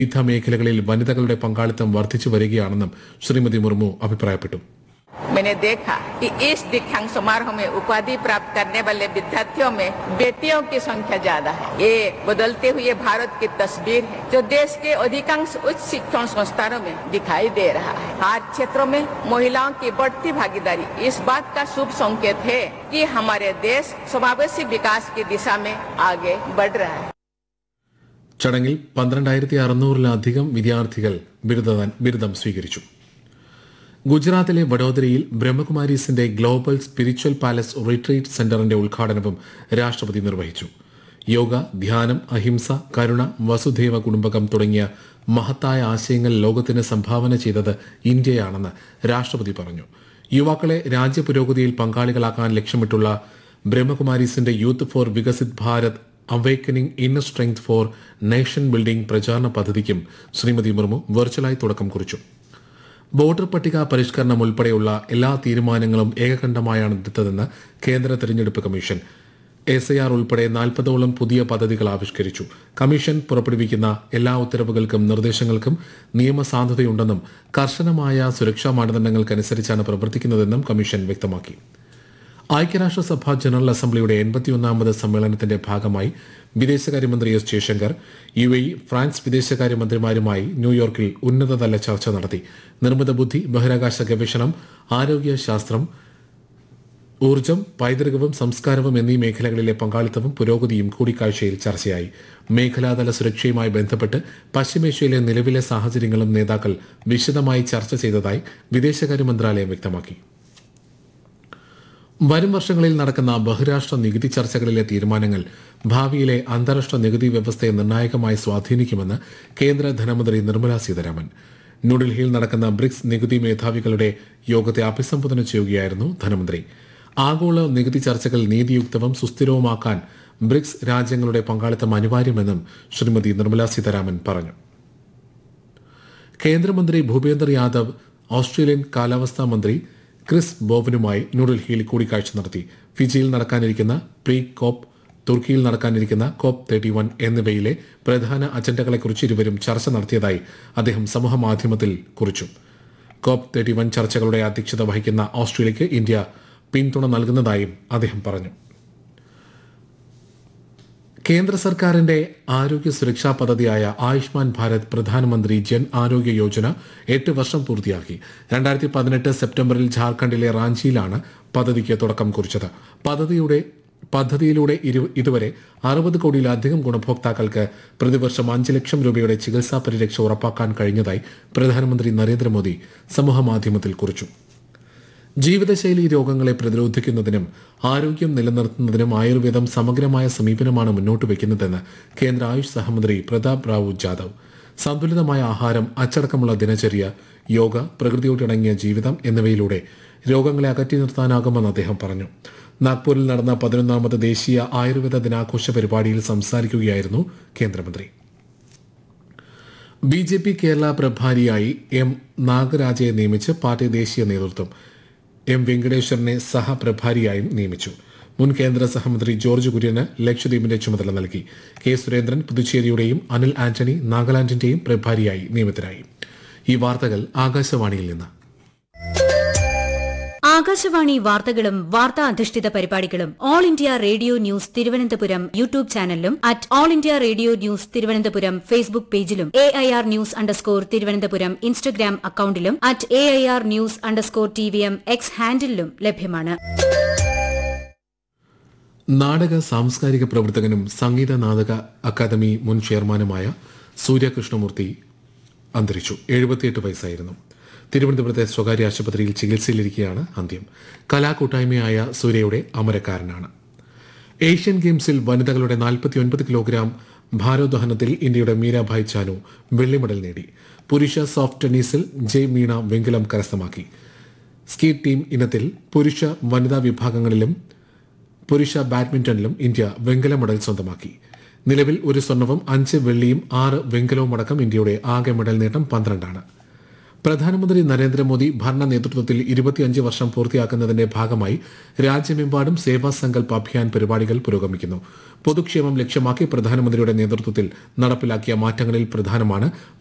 വിവിധ മേഖലകളിൽ വനിതകളുടെ പങ്കാളിത്തം വർദ്ധിച്ചു വരികയാണെന്നും ശ്രീമതി മുർമു അഭിപ്രായപ്പെട്ടു मैंने देखा कि इस दीक्षांत समारोह में उपाधि प्राप्त करने वाले विद्यार्थियों में बेटियों की संख्या ज्यादा है ये बदलते हुए भारत की तस्वीर है जो देश के अधिकांश उच्च शिक्षण संस्थानों में दिखाई दे रहा है हर क्षेत्रों में महिलाओं की बढ़ती भागीदारी इस बात का शुभ संकेत है कि हमारे देश समावेशी विकास की दिशा में आगे बढ़ रहा है ചടങ്ങിൽ പന്ത്രണ്ടായിരത്തി അറുന്നൂറിലധികം വിദ്യാർത്ഥികൾ ബിരുദദാൻ- ബിരുദം സ്വീകരിച്ചു ഗുജറാത്തിലെ വഡോദരയിൽ ബ്രഹ്മകുമാരീസിന്റെ ഗ്ലോബൽ സ്പിരിച്വൽ പാലസ് റിട്രീറ്റ് സെന്ററിന്റെ ഉദ്ഘാടനവും രാഷ്ട്രപതി നിർവഹിച്ചു യോഗ ധ്യാനം അഹിംസ കരുണ വസുധൈവ കുടുംബകം തുടങ്ങിയ മഹത്തായ ആശയങ്ങൾ ലോകത്തിന് സംഭാവന ചെയ്തത് ഇന്ത്യയാണെന്ന് രാഷ്ട്രപതി പറഞ്ഞു യുവാക്കളെ രാജ്യപുരോഗതിയിൽ പങ്കാളികളാക്കാൻ ലക്ഷ്യമിട്ടുള്ള ബ്രഹ്മകുമാരീസിന്റെ youth for Viksit Bharat awakening inner strength for nation building പ്രചാരണ പദ്ധതിക്കും ശ്രീമതി മുർമു വെർച്വലായി തുടക്കം കുറിച്ചു വോട്ടർ പട്ടിക പരിഷ്കരണം ഉൾപ്പെടെയുള്ള എല്ലാ തീരുമാനങ്ങളും ഏകകണ്ഠമായാണ് എടുത്തതെന്ന് കേന്ദ്ര തെരഞ്ഞെടുപ്പ് കമ്മീഷൻ എസ് ഐ ആർ ഉൾപ്പെടെ നാൽപ്പതോളം പുതിയ പദ്ധതികൾ ആവിഷ്കരിച്ചു കമ്മീഷൻ പുറപ്പെടുവിക്കുന്ന എല്ലാ ഉത്തരവുകൾക്കും നിർദ്ദേശങ്ങൾക്കും നിയമസാധുതയുണ്ടെന്നും കർശനമായ സുരക്ഷാ മാനദണ്ഡങ്ങൾക്കനുസരിച്ചാണ് പ്രവർത്തിക്കുന്നതെന്നും കമ്മീഷൻ വ്യക്തമാക്കി ഐക്യരാഷ്ട്രസഭ ജനറൽ അസംബ്ലിയുടെ എൺപത്തിയൊന്നാമത് സമ്മേളനത്തിന്റെ ഭാഗമായി വിദേശകാര്യമന്ത്രി S Jaishankar U A France വിദേശകാര്യമന്ത്രിമാരുമായി ന്യൂയോർക്കിൽ ഉന്നതതല ചർച്ച നടത്തി നിർമ്മിത ബുദ്ധി ബഹിരാകാശ ഗവേഷണം ആരോഗ്യ ശാസ്ത്രം ഊർജം പൈതൃകവും സംസ്കാരവും എന്നീ മേഖലകളിലെ പങ്കാളിത്തവും പുരോഗതിയും കൂടിക്കാഴ്ചയിൽ ചർച്ചയായി മേഖലാതല സുരക്ഷയുമായി ബന്ധപ്പെട്ട് പശ്ചിമേഷ്യയിലെ നിലവിലെ സാഹചര്യങ്ങളും നേതാക്കൾ വിശദമായി ചർച്ച ചെയ്തതായി വിദേശകാര്യ മന്ത്രാലയം വ്യക്തമാക്കി വരും വർഷങ്ങളിൽ നടക്കുന്ന ബഹുരാഷ്ട്ര നികുതി ചർച്ചകളിലെ തീരുമാനങ്ങൾ ഭാവിയിലെ അന്താരാഷ്ട്ര നികുതി വ്യവസ്ഥയെ നിർണായകമായി സ്വാധീനിക്കുമെന്ന് കേന്ദ്ര ധനമന്ത്രി നിർമ്മല സീതാരാമൻ ന്യൂഡൽഹിയിൽ നടക്കുന്ന ബ്രിക്സ് നികുതി മേധാവികളുടെ യോഗത്തെ അഭിസംബോധന ചെയ്യുകയായിരുന്നു ധനമന്ത്രി ആഗോള നികുതി ചർച്ചകൾ നീതിയുക്തവും സുസ്ഥിരവുമാക്കാൻ ബ്രിക്സ് രാജ്യങ്ങളുടെ പങ്കാളിത്തം അനിവാര്യമെന്നും ശ്രീമതി നിർമ്മല സീതാരാമൻ പറഞ്ഞു കേന്ദ്രമന്ത്രി ഭൂപേന്ദർ യാദവ് ഓസ്ട്രേലിയൻ കാലാവസ്ഥാ മന്ത്രി ക്രിസ് ബോവനുമായി ന്യൂഡൽഹിയിൽ കൂടിക്കാഴ്ച നടത്തി ഫിജിയിൽ നടക്കാനിരിക്കുന്ന പ്രീ കോപ്പ് തുർക്കിയിൽ നടക്കാനിരിക്കുന്ന കോപ്പ് തേർട്ടി വൺ എന്നിവയിലെ പ്രധാന അജണ്ടകളെക്കുറിച്ച് ഇരുവരും ചർച്ച നടത്തിയതായി അദ്ദേഹം സമൂഹമാധ്യമത്തിൽ കുറിച്ചു കോപ്പ് തേർട്ടി വൺ ചർച്ചകളുടെ അധ്യക്ഷത വഹിക്കുന്ന ഓസ്ട്രേലിയയ്ക്ക് ഇന്ത്യ പിന്തുണ നൽകുന്നതായും അദ്ദേഹം പറഞ്ഞു കേന്ദ്ര സർക്കാരിന്റെ ആരോഗ്യ സുരക്ഷാ പദ്ധതിയായ ആയുഷ്മാൻ ഭാരത് പ്രധാനമന്ത്രി ജൻ ആരോഗ്യ യോജന എട്ട് വർഷം പൂർത്തിയാക്കി രണ്ടായിരത്തി പതിനെട്ട് സെപ്റ്റംബറിൽ ജാർഖണ്ഡിലെ റാഞ്ചിയിലാണ് പദ്ധതിക്ക് തുടക്കം കുറിച്ചത് പദ്ധതിയുടെ പദ്ധതിയിലൂടെ ഇരു- ഇതുവരെ അറുപത് കോടിയിലധികം ഗുണഭോക്താക്കൾക്ക് പ്രതിവർഷം അഞ്ച് ലക്ഷം രൂപയുടെ ചികിത്സാ പരിരക്ഷ ഉറപ്പാക്കാൻ കഴിഞ്ഞതായി പ്രധാനമന്ത്രി നരേന്ദ്രമോദി സമൂഹമാധ്യമത്തിൽ കുറിച്ചു ജീവിതശൈലി രോഗങ്ങളെ പ്രതിരോധിക്കുന്നതിനും ആരോഗ്യം നിലനിർത്തുന്നതിനും ആയുർവേദം സമഗ്രമായ സമീപനമാണ് മുന്നോട്ട് വയ്ക്കുന്നതെന്ന് കേന്ദ്ര ആയുഷ് സഹമന്ത്രി പ്രതാപ് റാവു ജാദവ് സന്തുലിതമായ ആഹാരം അച്ചടക്കമുള്ള ദിനചര്യ യോഗ പ്രകൃതിയോടിണങ്ങിയ ജീവിതം എന്നിവയിലൂടെ രോഗങ്ങളെ അകറ്റി നിർത്താനാകുമെന്ന് അദ്ദേഹം പറഞ്ഞു നാഗ്പൂരിൽ നടന്ന പതിനൊന്നാമത് ദേശീയ ആയുർവേദ ദിനാഘോഷ പരിപാടിയിൽ സംസാരിക്കുകയായിരുന്നു കേന്ദ്രമന്ത്രി ബി ജെ പി കേരള പ്രഭാരിയായി എം നാഗരാജയെ നിയമിച്ച് പാർട്ടി ദേശീയ നേതൃത്വം എം വെങ്കടേശ്വരനെ സഹപ്രഭാരിയായും നിയമിച്ചു മുൻ കേന്ദ്ര സഹമന്ത്രി ജോർജ് കുര്യന് ലക്ഷദ്വീപിന്റെ ചുമതല നൽകി കെ സുരേന്ദ്രൻ പുതുച്ചേരിയുടെയും അനിൽ ആന്റണി നാഗാലാൻഡിന്റെയും പ്രഭാരിയായി നിയമിതരായി ഈ വാർത്തകൾ ആകാശവാണിയിൽ നിന്ന് ആകാശവാണി വാർത്തകളും വാർത്താ അധിഷ്ഠിത പരിപാടികളും all India radio news Thiruvananthapuram YouTube ചാനലിലും at all India radio news Thiruvananthapuram Facebook പേജിലും A I R news underscore Thiruvananthapuram Instagram അക്കൌണ്ടിലും at A I R news underscore T V M X ഹാൻഡിലും ലഭ്യമാണ് നാടക സാംസ്കാരിക പ്രവർത്തകനും സംഗീത നാടക അക്കാദമി മുൻ ചെയർമാനുമായ സൂര്യകൃഷ്ണമൂർത്തി അന്തരിച്ചു എഴുപത്തിയെട്ട് വയസ്സായിരുന്നു തിരുവനന്തപുരത്തെ സ്വകാര്യ ആശുപത്രിയിൽ ചികിത്സയിലിരിക്കെയാണ് അന്ത്യം കലാകൂട്ടായ്മയായ സൂര്യയുടെ അമരക്കാരനാണ് ഏഷ്യൻ ഗെയിംസിൽ വനിതകളുടെ 49 കിലോഗ്രാം ഭാരോദ്വഹനത്തിൽ ഇന്ത്യയുടെ മീരാഭായ് ചാനു വെള്ളി മെഡൽ നേടി പുരുഷ സോഫ്റ്റ് ടെന്നീസിൽ ജയ് മീണ വെങ്കലം കരസ്ഥമാക്കി സ്കീ ടീം ഇനത്തിൽ പുരുഷ വനിതാ വിഭാഗങ്ങളിലും പുരുഷ ബാഡ്മിന്റണിലും ഇന്ത്യ വെങ്കല മെഡൽ സ്വന്തമാക്കി നിലവിൽ ഒരു സ്വർണവും അഞ്ച് വെള്ളിയും ആറ് വെങ്കലവും അടക്കം ഇന്ത്യയുടെ ആകെ മെഡൽ നേട്ടം പന്ത്രണ്ടാണ് പ്രധാനമന്ത്രി നരേന്ദ്രമോദി ഭരണ നേതൃത്വത്തിൽ ഇരുപത്തിയഞ്ച് വർഷം പൂർത്തിയാക്കുന്നതിന്റെ ഭാഗമായി രാജ്യമെമ്പാടും സേവാ സങ്കൽപ് അഭിയാൻ പരിപാടികൾ പുരോഗമിക്കുന്നു പൊതുക്ഷേമം ലക്ഷ്യമാക്കി പ്രധാനമന്ത്രിയുടെ നേതൃത്വത്തിൽ നടപ്പിലാക്കിയ മാറ്റങ്ങളിൽ പ്രധാനമാണ്